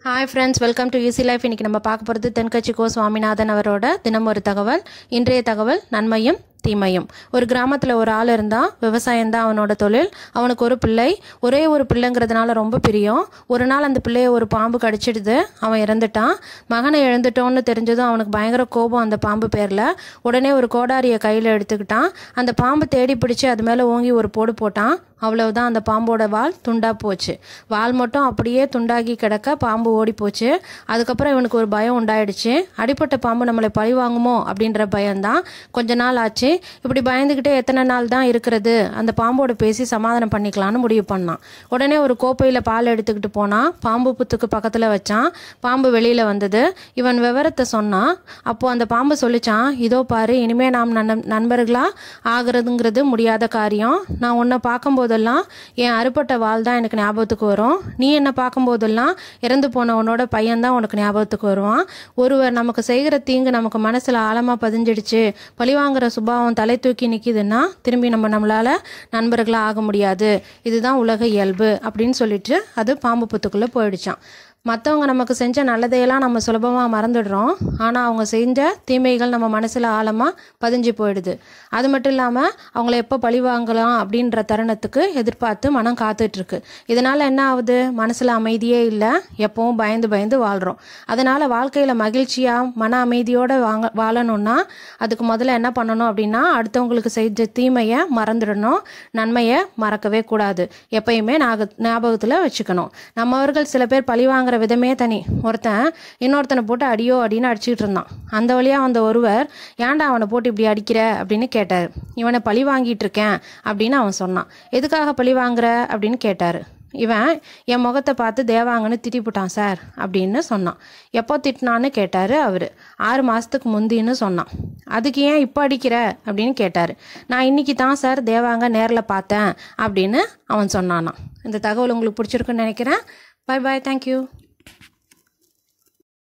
hi friends welcome to easy life இன்னைக்கு நம்ம பார்க்க போகிறது தென்கட்சி கோ சுவாமிநாதன் அவரோட தினம் ஒரு தகவல் இன்றைய தகவல் நன்மையும் தீமையும் ஒரு கிராமத்தில் ஒரு ஆள் இருந்தான் விவசாயம் தான் அவனோட தொழில் அவனுக்கு ஒரு பிள்ளை ஒரே ஒரு பிள்ளைங்கிறதுனால ரொம்ப பிரியம் ஒரு நாள் அந்த பிள்ளைய ஒரு பாம்பு கடிச்சிடுது அவன் இறந்துட்டான் மகனை எழுந்துட்டோன்னு தெரிஞ்சதும் அவனுக்கு பயங்கர கோபம் அந்த பாம்பு பேரில் உடனே ஒரு கோடாரியை கையில் எடுத்துக்கிட்டான் அந்த பாம்பு தேடி பிடிச்சி அது மேலே ஓங்கி ஒரு போடு போட்டான் அவ்வளவுதான் அந்த பாம்போட வால் துண்டா போச்சு வால் மட்டும் அப்படியே துண்டாகி கிடக்க பாம்பு ஓடி போச்சு அதுக்கப்புறம் இவனுக்கு ஒரு பயம் உண்டாயிடுச்சு அடிப்பட்ட பாம்பு நம்மளை பழி வாங்குமோ அப்படின்ற பயம்தான் கொஞ்ச நாள் ஆச்சு இப்படி பயந்துக்கிட்டே எத்தனை நாள் தான் இருக்கிறது அந்த பாம்போட பேசி சமாதானம் பண்ணிக்கலாம்னு முடிவு பண்ணான் உடனே ஒரு கோப்பையில் பால் எடுத்துக்கிட்டு போனான் பாம்பு புத்துக்கு பக்கத்தில் வச்சான் பாம்பு வெளியில் வந்தது இவன் விவரத்தை சொன்னான் அப்போ அந்த பாம்பு சொல்லிச்சான் இதோ பாரு இனிமே நாம் நன் நண்பர்களா ஆகிறதுங்கிறது முடியாத காரியம் நான் உன்னை பார்க்கும்போதெல்லாம் என் அறுபட்ட வாள் தான் எனக்கு ஞாபகத்துக்கு வரும் நீ என்னை பார்க்கும்போதெல்லாம் இறந்து போன உன்னோட பையன் தான் உனக்கு ஞாபகத்துக்கு வருவான் ஒருவர் நமக்கு செய்கிற தீங்கு நமக்கு மனசில் ஆழமாக பதிஞ்சிடுச்சு பழிவாங்கிற சுபாவம் தலை தூக்கி நிற்கிதுன்னா திரும்பி நம்ம நம்மளால நண்பர்களாக ஆக முடியாது இதுதான் உலக இயல்பு அப்படின்னு சொல்லிட்டு அது பாம்பு புத்துக்குள்ளே போயிடுச்சான் மற்றவங்க நமக்கு செஞ்ச நல்லதையெல்லாம் நம்ம சுலபமாக மறந்துடுறோம் ஆனால் அவங்க செஞ்ச தீமைகள் நம்ம மனசில் ஆழமாக பதிஞ்சு போயிடுது அது மட்டும் இல்லாமல் அவங்கள எப்போ பழி வாங்கலாம் அப்படின்ற தருணத்துக்கு எதிர்பார்த்து மனம் காத்துட்ருக்கு இதனால் என்ன ஆகுது மனசில் அமைதியே இல்லை எப்பவும் பயந்து பயந்து வாழ்கிறோம் அதனால் வாழ்க்கையில் மகிழ்ச்சியாக மன அமைதியோடு வாங்க வாழணும்னா அதுக்கு முதல்ல என்ன பண்ணணும் அப்படின்னா அடுத்தவங்களுக்கு செஞ்ச தீமையை மறந்துடணும் நன்மையை மறக்கவே கூடாது எப்பயுமே நாக ஞாபகத்தில் வச்சுக்கணும் நம்மவர்கள் சில பேர் பழி வாங்குற விதமே தனி ஒருத்தன் இன்னொருத்தனை போட்டு அடியோ அப்படின்னு அடிச்சுட்டு இருந்தான் அந்த வழியாக வந்த ஒருவர் ஏன்டா அவனை போட்டு இப்படி அடிக்கிற அப்படின்னு கேட்டார் இவனை பழி வாங்கிட்டு இருக்கேன் அப்படின்னு அவன் சொன்னான் எதுக்காக பழி வாங்குற அப்படின்னு கேட்டார் இவன் என் முகத்தை பார்த்து தேவாங்கன்னு திட்டிப்புட்டான் சார் அப்படின்னு சொன்னான் எப்போ திட்டினான்னு கேட்டார் அவர் ஆறு மாதத்துக்கு முந்தின்னு சொன்னான் அதுக்கு ஏன் இப்போ அடிக்கிற அப்படின்னு கேட்டார் நான் இன்னைக்கு தான் சார் தேவாங்க நேரில் பார்த்தேன் அப்படின்னு அவன் சொன்னானான் இந்த தகவல் உங்களுக்கு பிடிச்சிருக்குன்னு நினைக்கிறேன் பை பாய் தேங்க்யூ